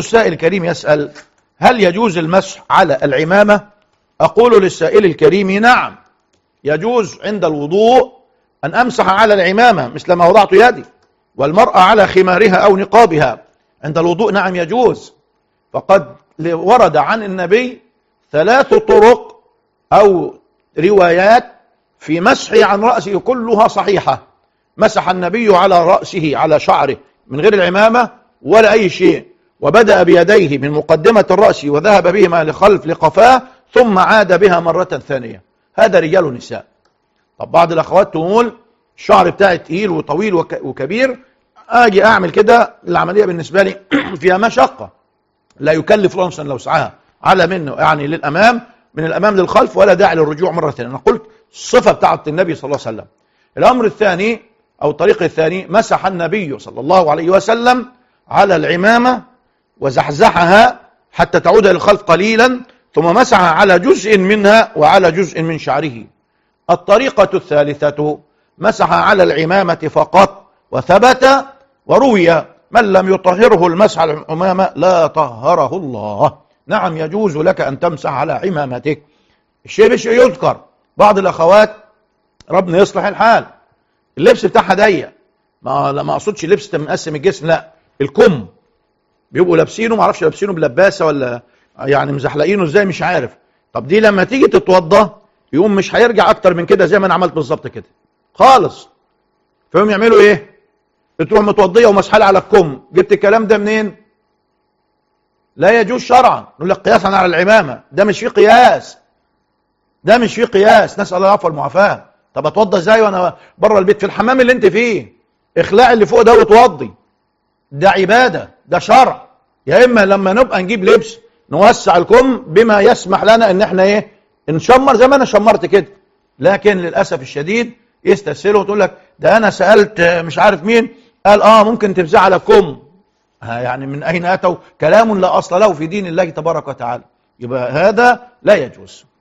السائل الكريم يسأل هل يجوز المسح على العمامة أقول للسائل الكريم نعم يجوز عند الوضوء أن أمسح على العمامة مثل ما وضعت يدي والمرأة على خمارها أو نقابها عند الوضوء نعم يجوز فقد ورد عن النبي ثلاث طرق أو روايات في مسح عن رأسه كلها صحيحة مسح النبي على رأسه على شعره من غير العمامة ولا أي شيء وبدأ بيديه من مقدمة الرأس وذهب بهما لخلف لقفاه ثم عاد بها مرة ثانية هذا رجال ونساء طب بعض الأخوات تقول الشعر بتاعي تقيل وطويل وكبير أجي أعمل كده العملية بالنسبة لي فيها مشقة لا يكلف لنصا لو سعاها على منه يعني للأمام من الأمام للخلف ولا داعي للرجوع مرة ثانية أنا قلت الصفة بتاعت النبي صلى الله عليه وسلم الأمر الثاني أو الطريق الثاني مسح النبي صلى الله عليه وسلم على العمامة وزحزحها حتى تعود إلى الخلف قليلا ثم مسح على جزء منها وعلى جزء من شعره الطريقة الثالثة مسح على العمامة فقط وثبت وروي من لم يطهره المسح على العمامة لا طهره الله نعم يجوز لك أن تمسح على عمامتك الشيء مش يذكر بعض الأخوات ربنا يصلح الحال اللبس بتاعها ضيق ما ما اقصدش لبس مقسم الجسم لا الكم بيبقوا لابسينه ما اعرفش لابسينه بلباسه ولا يعني مزحلقينه ازاي مش عارف طب دي لما تيجي تتوضى يقوم مش هيرجع اكتر من كده زي ما انا عملت بالظبط كده خالص فهم يعملوا ايه تروح متوضيه ومسحله على الكم جبت الكلام ده منين لا يجوز شرعا نقول لك قياسا على العمامه ده مش فيه قياس ده مش فيه قياس نسال الله العفو والمعافاه طب اتوضى ازاي وانا بره البيت في الحمام اللي انت فيه اخلاع اللي فوق ده وتوضي ده عباده ده شرع يا اما لما نبقى نجيب لبس نوسع الكم بما يسمح لنا ان احنا ايه نشمر زي ما انا شمرت كده لكن للاسف الشديد يستسهلوا وتقول لك ده انا سالت مش عارف مين قال اه ممكن تمسح على كم يعني من اين اتوا كلام لا اصل له في دين الله تبارك وتعالى يبقى هذا لا يجوز